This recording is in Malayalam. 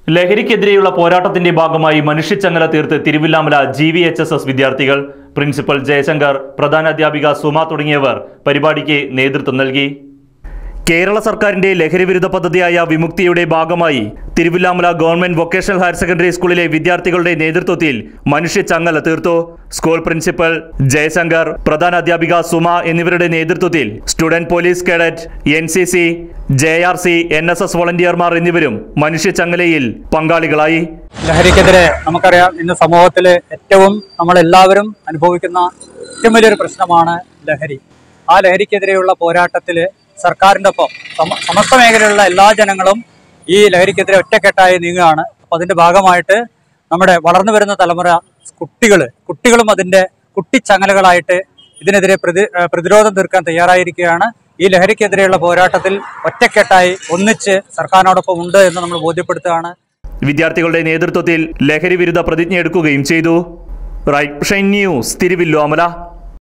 ലഹരിക്കെതിരെയുള്ള പോരാട്ടത്തിന്റെ ഭാഗമായി മനുഷ്യച്ചങ്ങല തീർത്ത് Thiruvillamala G V H S S വിദ്യാർത്ഥികൾ പ്രിൻസിപ്പൽ ജയശങ്കർ പ്രധാനാധ്യാപിക സുമ തുടങ്ങിയവർ പരിപാടിക്ക് നേതൃത്വം നൽകി കേരള സർക്കാരിന്റെ ലഹരിവിരുദ്ധ പദ്ധതിയായ വിമുക്തിയുടെ ഭാഗമായി Thiruvillamala government vocational higher secondary സ്കൂളിലെ വിദ്യാർത്ഥികളുടെ നേതൃത്വത്തിൽ മനുഷ്യ ചങ്ങല തീർത്തു സ്കൂൾ പ്രിൻസിപ്പൽ ജയശങ്കർ പ്രധാനാധ്യാപിക സുമ എന്നിവരുടെ നേതൃത്വത്തിൽ student police cadet N C C J R C N S S വോളണ്ടിയർമാർ എന്നിവരും മനുഷ്യ ചങ്ങലയിൽ പങ്കാളികളായി ലഹരിക്കെതിരെ നമുക്കറിയാം ഇന്ന് സമൂഹത്തിൽ ഏറ്റവും നമ്മളെല്ലാവരും അനുഭവിക്കുന്ന ഏറ്റവും വലിയൊരു പ്രശ്നമാണ് ലഹരി ആ ലഹരിക്കെതിരെയുള്ള പോരാട്ടത്തിൽ സർക്കാരിൻ്റെ ഒപ്പം സമ- സമസ്ത മേഖലയിലുള്ള എല്ലാ ജനങ്ങളും ഈ ലഹരിക്കെതിരെ ഒറ്റക്കെട്ടായി നീങ്ങുകയാണ് അപ്പോൾ അതിൻ്റെ ഭാഗമായിട്ട് നമ്മുടെ വളർന്നു വരുന്ന തലമുറ കുട്ടികൾ കുട്ടികളും അതിൻ്റെ കുട്ടിച്ചങ്ങലകളായിട്ട് ഇതിനെതിരെ പ്രതി ഏഹ് പ്രതിരോധം തീർക്കാൻ തയ്യാറായിരിക്കുകയാണ് ഈ ലഹരിക്കെതിരെയുള്ള പോരാട്ടത്തിൽ ഒറ്റക്കെട്ടായി ഒന്നിച്ച് സർക്കാരിനോടൊപ്പം ഉണ്ട് എന്ന് നമ്മൾ ബോധ്യപ്പെടുത്തുകയാണ് വിദ്യാർത്ഥികളുടെ നേതൃത്വത്തിൽ ലഹരി വിരുദ്ധ പ്രതിജ്ഞ എടുക്കുകയും ചെയ്തു റൈറ്റ് ഷൈൻ ന്യൂസ് തിരുവില്ലോമല